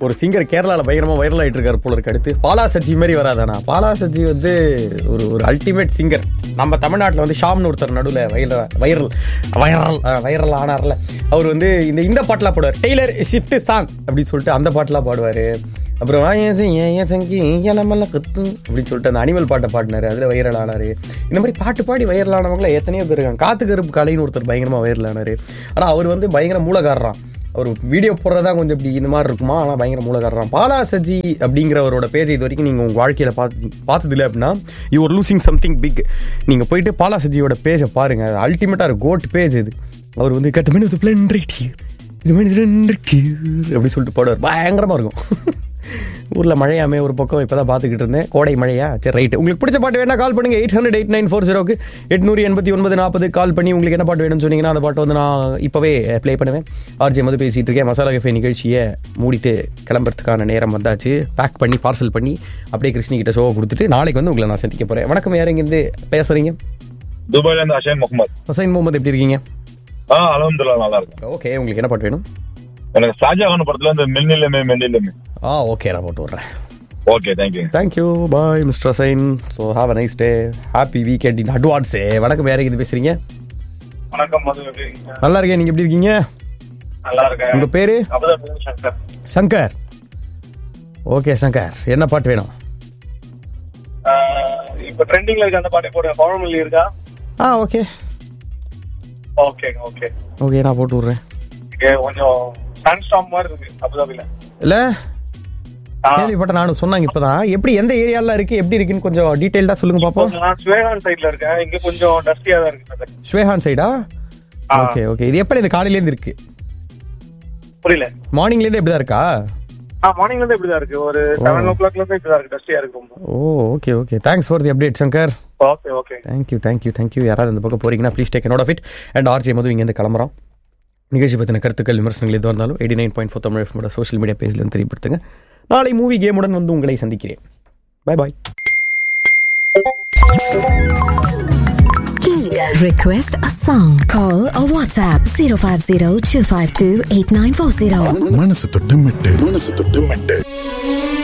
ஒரு சிங்கர் கேரளால பயங்கரமா வைரல் ஆயிட்டு இருக்காரு போல இருக்கு அடுத்து பாலா சச்சி மாதிரி வராதானா பாலா சச்சி வந்து ஒரு ஒரு அல்டிமேட் சிங்கர் நம்ம தமிழ்நாட்டில் வந்து ஷாம்னு ஒருத்தர் நடுவில் வைரல் வைரல் வைரல் வைரல் ஆனார்ல அவர் வந்து இந்த இந்த பாட்டெலாம் பாடுவார் டெய்லர் ஷிஃப்ட் சாங் அப்படின்னு சொல்லிட்டு அந்த பாட்டெலாம் பாடுவார் அப்புறம் "ஆ, ஏன் சங்கி, ஏன் சங்கி இளமெல்லாம் கத்து அப்படின்னு சொல்லிட்டு அந்த அனிமல் பாட்டை பாடினாரு அதில் வைரல் ஆனாரு இந்த மாதிரி பாட்டு பாடி வைரல் ஆனவங்கள எத்தனையோ பேர் இருக்காங்க காத்து கருப்பு கலைன்னு ஒருத்தர் பயங்கரமாக வைரல் ஆனாரு ஆனால் அவர் வந்து பயங்கர மூலகாரரான் அவர் வீடியோ போடுறதா கொஞ்சம் இப்படி இந்த மாதிரி இருக்குமா ஆனால் பயங்கர மூலகாரரான் பாலா சஜி அப்படிங்கிறவரோட பேஜ் இது வரைக்கும் நீங்கள் உங்கள் வாழ்க்கையில் பார்த்து பார்த்ததில்ல அப்படின்னா you are losing something big நீங்கள் போயிட்டு பாலா சஜியோட பேஜை பாருங்கள் அல்டிமேட்டாக ஒரு கோட் பேஜ் இது அவர் வந்து கட்ட மணி பிளன் இது மணி ரெண்டு அப்படி சொல்லிட்டு பாடுவார் பயங்கரமாக இருக்கும் ஊரில் மழையாமே ஒரு பக்கம் இப்போ தான் பார்த்துக்கிட்டு இருந்தேன் கோடை மழையா சரி ரைட்டு உங்களுக்கு பிடிச்ச பாட்டு வேணா கால் பண்ணுங்க eight hundred eight nine four ஜீரோக்கு எட்நூறு எண்பத்தி ஒன்பது நாற்பது கால் பண்ணி உங்களுக்கு என்ன பாட்டு வேணும்னு சொன்னீங்கன்னா அந்த பாட்டை வந்து நான் இப்போவே ப்ளே பண்ணுவேன் ஆர்ஜி மது பேசிகிட்டு இருக்கேன் மசாலா கஃபே நிகழ்ச்சியை மூடிட்டு கிளம்புறதுக்கான நேரம் வந்தாச்சு பேக் பண்ணி பார்சல் பண்ணி அப்படியே கிருஷ்ணி கிட்ட ஷோவை கொடுத்துட்டு நாளைக்கு வந்து உங்களை நான் சந்திக்க போகிறேன் வணக்கம் யார் இங்கேருந்து பேசுகிறீங்க துபாயில இருந்து அஷேன் முகமது ஹுசைன் முகமது எப்படி இருக்கீங்க ஆ அலமதுல்லா நல்லா இருக்கும் ஓகே உங்களுக்கு என்ன பாட்டு வேணும் எனக்கு ஷாஜகான் படத்துல இந்த மென்னிலமே மென்னிலமே ஆ ஓகே நான் போட்டு விட்றேன் okay thank you thank you bye mister Hussain so have a nice day happy weekend in அட்வான்ஸே வணக்கம் யாரை இது பேசுறீங்க வணக்கம் மது எப்படி இருக்கீங்க? நல்லா இருக்கேன் நீங்க எப்படி இருக்கீங்க நல்லா இருக்கேன் உங்க பேரு அபுதாபி சங்கர் சங்கர் ஓகே சங்கர் என்ன பாட்டு வேணும் ஆஹ் இப்ப ட்ரெண்டிங்ல இருக்க அந்த பாட்டை போடுங்க பவர்மல்லி இருக்கா ஆ ஓகே ஓகே ஓகே ஓகே நான் போட்டு விட்றேன் இங்க கொஞ்சம் சன் ஸ்டாம் மாதிரி இருக்கு அபுதாபில இல்ல ஆ, கேள்விப்பட்ட நானும் சொன்னாங்க இப்பதான் எப்படி எந்த ஏரியால இருக்கு எப்படி இருக்குன்னு கொஞ்சம் டீடைல்டா சொல்லுங்க பாப்போம் கொஞ்சம் நான் ஸ்வேகான் சைடுல இருக்கேன் இங்க கொஞ்சம் டஸ்டியா தான் இருக்கு brother. ஸ்வேஹான் சைடா ஆ. ஓகே ஓகே இது எப்பல இந்த காலையில இருந்து இருக்கு புரியல மார்னிங்ல இருந்து எப்படிதான் இருக்கா ஆ மார்னிங்ல இருந்து இப்படிதான் இருக்கு ஒரு செவன் ஓ கிளாக்ல இருந்து இப்படிதான் இருக்கு டஸ்டியா இருக்கு ரொம்ப ஓ okay okay thanks for the update Shankar okay okay thank you thank you thank you யாராவது இந்த பக்கம் போறீங்கன்னா please take note of it and RJ Madhu இங்கேருந்து கிளம்புறோம் நிகழ்ச்சி பற்றின கருத்துக்கள் விமர்சனங்கள் எதுவாக இருந்தாலும் eighty nine point four Tamil எஃப்எமோட சோஷியல் மீடியா பேஜ்லேருந்து தெரியப்படுத்துங்க நாளை மூவி கேமுடன் வந்து உங்களை சந்திக்கிறேன் bye bye Request a song. Call or WhatsApp 050 252 8940. மனசு தொட்டு மெட்டு மனசு தொட்டு மெட்டு